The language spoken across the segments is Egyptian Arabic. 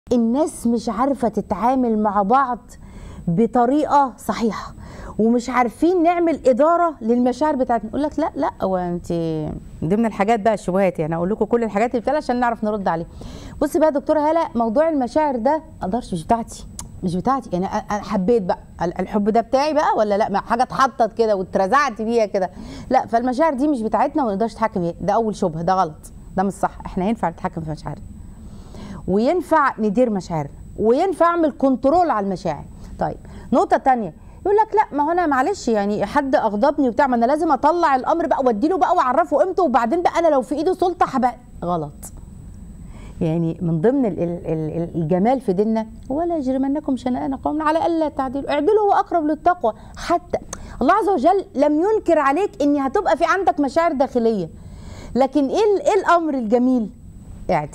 الناس مش عارفه تتعامل مع بعض بطريقه صحيحه ومش عارفين نعمل اداره للمشاعر بتاعتنا يقول لك لا لا هو انت ضمن الحاجات بقى الشبهات يعني اقول لكم كل الحاجات اللي بتقال عشان نعرف نرد عليها بصي بقى يا دكتوره هلا موضوع المشاعر ده اقدرش مش بتاعتي مش بتاعتي يعني انا حبيت بقى الحب ده بتاعي بقى ولا لا حاجه اتحطت كده واترزعت بيها كده لا فالمشاعر دي مش بتاعتنا وما نقدرش نتحكم فيها ده اول شبهه ده غلط ده مش صح احنا ينفع نتحكم في مشاعرنا وينفع ندير مشاعرنا وينفع اعمل كنترول على المشاعر طيب نقطه تانية يقول لك لا ما هو انا معلش يعني حد اغضبني وبتاع ما انا لازم اطلع الامر بقى واديله بقى واعرفه قيمته وبعدين بقى انا لو في ايده سلطه هبقى غلط يعني من ضمن ال ال ال الجمال في ديننا ولا يجرمنكم شنآن قوم على الا تعدلوا اعدلوا هو اقرب للتقوى حتى الله عز وجل لم ينكر عليك ان هتبقى في عندك مشاعر داخليه لكن ايه ايه الامر الجميل اعدل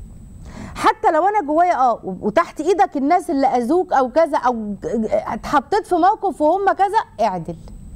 حتى لو انا جوايا اه وتحت ايدك الناس اللي اذوك او كذا او اتحطيت في موقف وهم كذا اعدل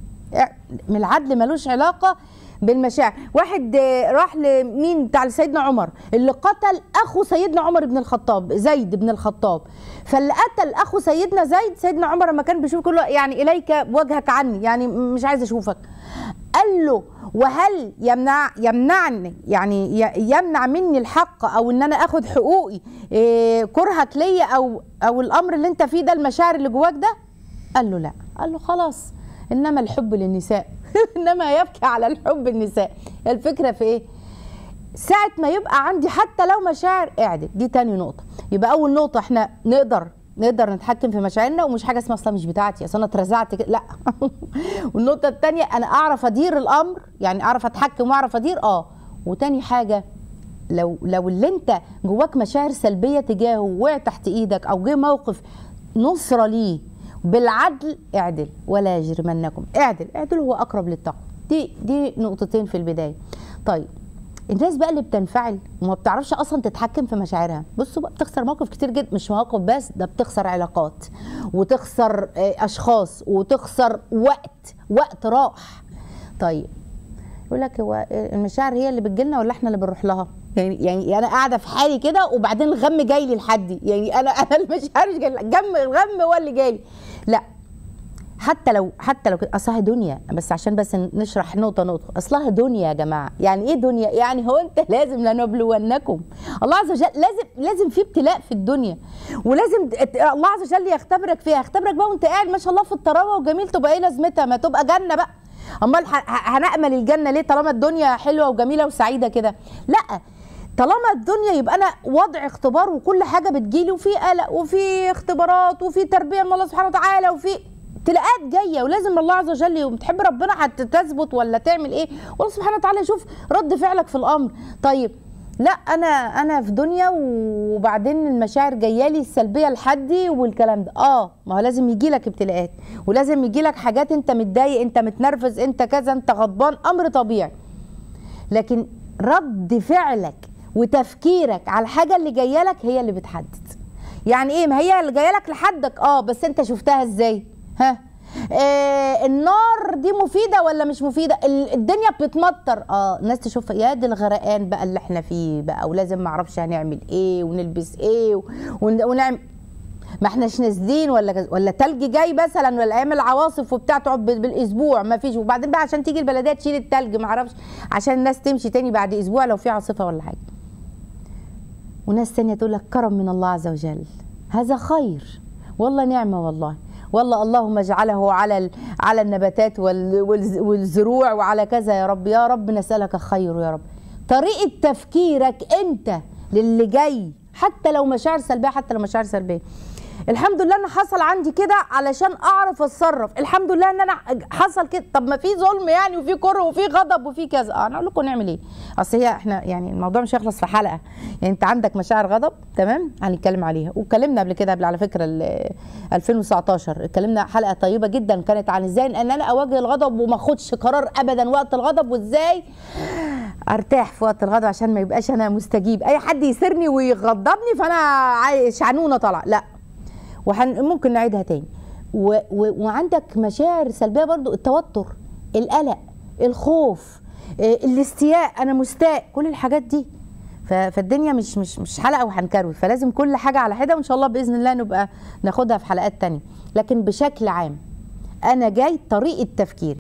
من العدل ملوش علاقه بالمشاعر واحد راح لمين بتاع سيدنا عمر اللي قتل اخو سيدنا عمر بن الخطاب زيد بن الخطاب فاللي قتل اخو سيدنا زيد سيدنا عمر لما كان بيشوف كله يعني اليك وجهك عني يعني مش عايز اشوفك قال له وهل يمنع يمنعني يعني يمنع مني الحق او ان انا اخد حقوقي إيه كرهك ليا او او الامر اللي انت فيه ده المشاعر اللي جواك ده قال له لا قال له خلاص انما الحب للنساء انما يبكي على الحب النساء الفكره في ايه ساعه ما يبقى عندي حتى لو مشاعر اعدل دي تاني نقطه يبقى اول نقطه احنا نقدر نقدر نتحكم في مشاعرنا ومش حاجه اسمها اصلا مش بتاعتي اصل انا اترزعت كده لا والنقطه الثانيه انا اعرف ادير الامر يعني اعرف اتحكم واعرف ادير اه وتاني حاجه لو لو اللي انت جواك مشاعر سلبيه تجاهه وقع تحت ايدك او جه موقف نصره ليه بالعدل اعدل ولا يجرمنكم اعدل اعدل هو اقرب للتقوى دي دي نقطتين في البدايه طيب الناس بقى اللي بتنفعل وما بتعرفش اصلا تتحكم في مشاعرها بصوا بقى بتخسر موقف كتير جدا مش مواقف بس ده بتخسر علاقات وتخسر اشخاص وتخسر وقت وقت راح طيب يقول لك هو المشاعر هي اللي بتجيلنا ولا احنا اللي بنروح لها يعني يعني انا قاعده في حالي كده وبعدين الغم جاي لي لحدي يعني انا انا المشاعر مش جاي الغم الغم هو اللي جاي لي لا حتى لو حتى لو اصلها دنيا بس عشان بس نشرح نقطه نقطه اصلها دنيا يا جماعه يعني ايه دنيا يعني هو انت لازم لنبلونكم الله عز وجل لازم لازم في ابتلاء في الدنيا ولازم الله عز وجل يختبرك فيها يختبرك بقى وانت قاعد ما شاء الله في الطراوه وجميل تبقى ايه لازمتها ما تبقى جنه بقى امال هنامل الجنه ليه طالما الدنيا حلوه وجميله وسعيده كده لا طالما الدنيا يبقى انا وضع اختبار وكل حاجه بتجيلي وفي قلق وفي اختبارات وفي تربيه من الله سبحانه وتعالى وفي ابتلاءات جايه ولازم الله عز وجل يوم تحب ربنا هتثبت ولا تعمل ايه والله سبحانه وتعالى يشوف رد فعلك في الامر طيب لا انا انا في دنيا وبعدين المشاعر جايه لي السلبيه لحدي والكلام ده اه ما هو لازم يجي لك ابتلاءات ولازم يجي لك حاجات انت متضايق انت متنرفز انت كذا انت غضبان امر طبيعي لكن رد فعلك وتفكيرك على الحاجه اللي جايه لك هي اللي بتحدد يعني ايه ما هي اللي جايه لك لحدك اه بس انت شفتها ازاي ها آه النار دي مفيده ولا مش مفيده الدنيا بتمطر اه الناس تشوف يا دي الغرقان بقى اللي احنا فيه بقى ولازم ما اعرفش هنعمل ايه ونلبس ايه ونعمل ما احناش نازلين ولا ولا تلج جاي مثلا ولا ايام العواصف وبتاع تقعد بالاسبوع ما فيش وبعدين بقى عشان تيجي البلديه تشيل التلج ما اعرفش عشان الناس تمشي تاني بعد اسبوع لو في عاصفه ولا حاجه وناس تانية تقول لك كرم من الله عز وجل هذا خير والله نعمه والله والله اللهم اجعله على على النباتات والزروع وعلى كذا يا رب يا رب نسالك خير يا رب طريقه تفكيرك انت للي جاي حتى لو مشاعر سلبيه حتى لو مشاعر سلبيه الحمد لله ان حصل عندي كده علشان اعرف اتصرف الحمد لله ان انا حصل كده طب ما في ظلم يعني وفي كره وفي غضب وفي كذا اه انا اقول لكم نعمل ايه اصل هي احنا يعني الموضوع مش هيخلص في حلقه يعني انت عندك مشاعر غضب تمام هنتكلم عليها واتكلمنا قبل كده قبل على فكره 2019 اتكلمنا حلقه طيبه جدا كانت عن ازاي ان انا اواجه الغضب وما اخدش قرار ابدا وقت الغضب وازاي ارتاح في وقت الغضب عشان ما يبقاش انا مستجيب اي حد يسرني ويغضبني فانا شعنونه طالعه لا وحن ممكن نعيدها تاني و و وعندك مشاعر سلبيه برضو التوتر القلق الخوف الاستياء انا مستاء كل الحاجات دي ف- فالدنيا مش مش مش حلقه وهنكروي فلازم كل حاجه على حده وان شاء الله باذن الله نبقى ناخدها في حلقات تانية لكن بشكل عام انا جاي طريقه تفكيري